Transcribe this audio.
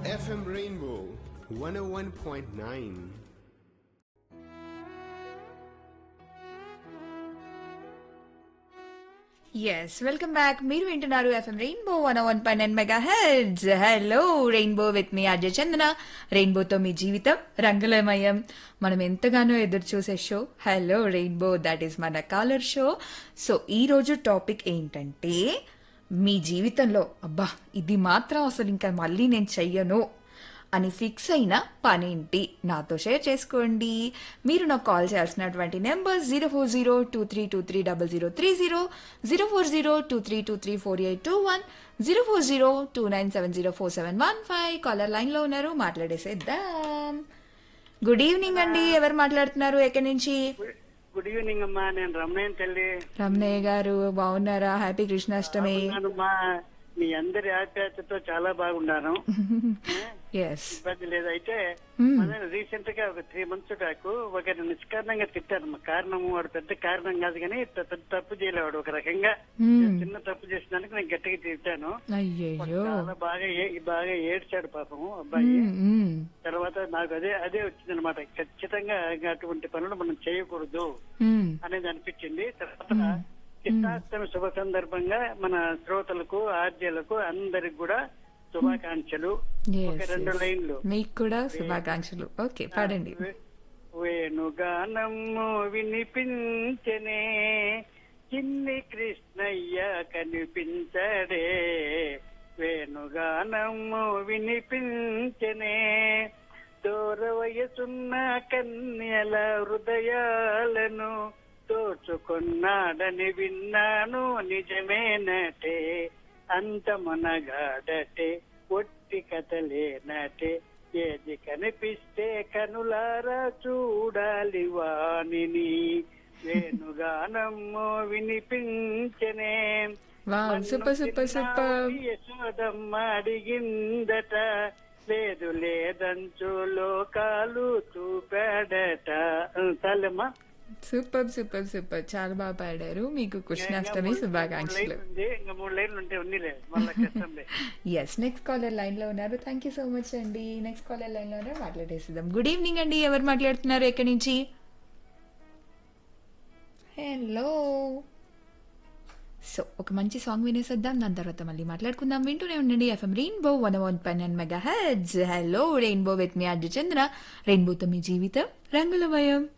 FM Rainbow 101.9. Yes welcome back మీరు వింటున్నారు F M Rainbow one one nine and mega heads hello Rainbow with మీ అజయ్ చందన రెయిన్బోతో మీ జీవితం రంగులమయం మనం ఎంతగానో ఎదురు చూసే show hello Rainbow that is మన కాలర్ షో సో ఈ రోజు టాపిక్ ఏంటంటే మీ జీవితంలో అబ్బా ఇది మాత్రం అసలు ఇంకా మళ్ళీ నేను చెయ్యను అని ఫిక్స్ అయిన పనేంటి నాతో షేర్ చేసుకోండి మీరు నాకు కాల్ చేయాల్సినటువంటి number zero four zero two three two three double zero three zero zero four zero two three two three four eight two one zero four zero two nine seven zero four seven one five caller లైన్లో ఉన్నారు మాట్లాడేసేద్దాం good evening అండి ఎవరు మాట్లాడుతున్నారు ఎక్కడి నుంచి good evening అమ్మా నేను రమణయ్య తల్లి రమణయ్య గారు బాగున్నారా హ్యాపీ కృష్ణాష్టమి మా మీ అందరి ఆప్యాయతతో చాలా బాగున్నాను ఎస్ ఇబ్బంది లేదు అయితే Hmm. మన రీసెంట్ గా ఒక త్రీ మంత్స్ బ్యాక్ ఒకరిని నిష్కారణంగా తిట్టారు మా కారణం వాడు పెద్ద కారణం కాదు కానీ పెద్ద పెద్ద తప్పు చేయలేవాడు ఒక రకంగా Hmm. చిన్న తప్పు చేసినందుకు నేను గట్టిగా తిట్టాను వాడు అయ్యయ్యో చాలా బాగా ఏ- బాగా ఏడ్చాడు పాపము అబ్బాయి మ్మ్, మ్మ్. తర్వాత నాకు అదే అదే వచ్చింది అనమాట ఖచ్చితంగా ఇంకా అటువంటి పనులు మనం చేయకూడదు మ్మ్. అనేది అనిపించింది తర్వాత కృష్ణాష్టమి శుభ సందర్భంగా మన శ్రోతలకు ఆర్జీలకు అందరికి కూడా శుభాకాంక్షలు Yes, ఒక రెండు yes. లైన్లు మీకు కూడా శుభాకాంక్షలు ఓకే పాడండి వే- వేణుగానము వినిపించనే చిన్ని కృష్ణయ్య కనిపించడే వేణుగానము వినిపించనే దూర వయసున్న కన్యల హృదయాలను దోచుకున్నాడని విన్నాను నిజమేనటే అంతమునగాడటే ఒట్టి కథలేనటే ఏది కనిపిస్తే కనులారా చూడాలి వాణిని వేణుగానము వినిపించనే wow super super super Yashodamma అడిగిందట లేదు లేదంచు లోకాలు చూపాడట తల్లమ్మా సూపర్ సూపర్ సూపర్ చాలా బాగా పాడారు మీకు కృష్ణాష్టమి శుభాకాంక్షలు ఇంకా మూడు లైన్లు ఉంటే ఉన్నిలే మళ్ళీ కష్టం లే ఎస్ నెక్స్ట్ కాలర్ లైన్ లో ఉన్నారు థ్యాంక్ యూ సో మచ్ అండి నెక్స్ట్ కాలర్ లైన్ లో ఉన్నారు మాట్లాడేసిద్దాం గుడ్ ఈవినింగ్ అండి ఎవరు మాట్లాడుతున్నారు ఎక్కడి నుంచి హలో సో ఒక మంచి సాంగ్ వినేసేద్దాం దాని తర్వాత మళ్ళీ మాట్లాడుకుందాం వింటూనే ఉండండి F M Rainbow one one nine and mega heads hello Rainbow with మీ అర్జు చంద్ర రెయిన్బోతో మీ జీవితం రంగులమయం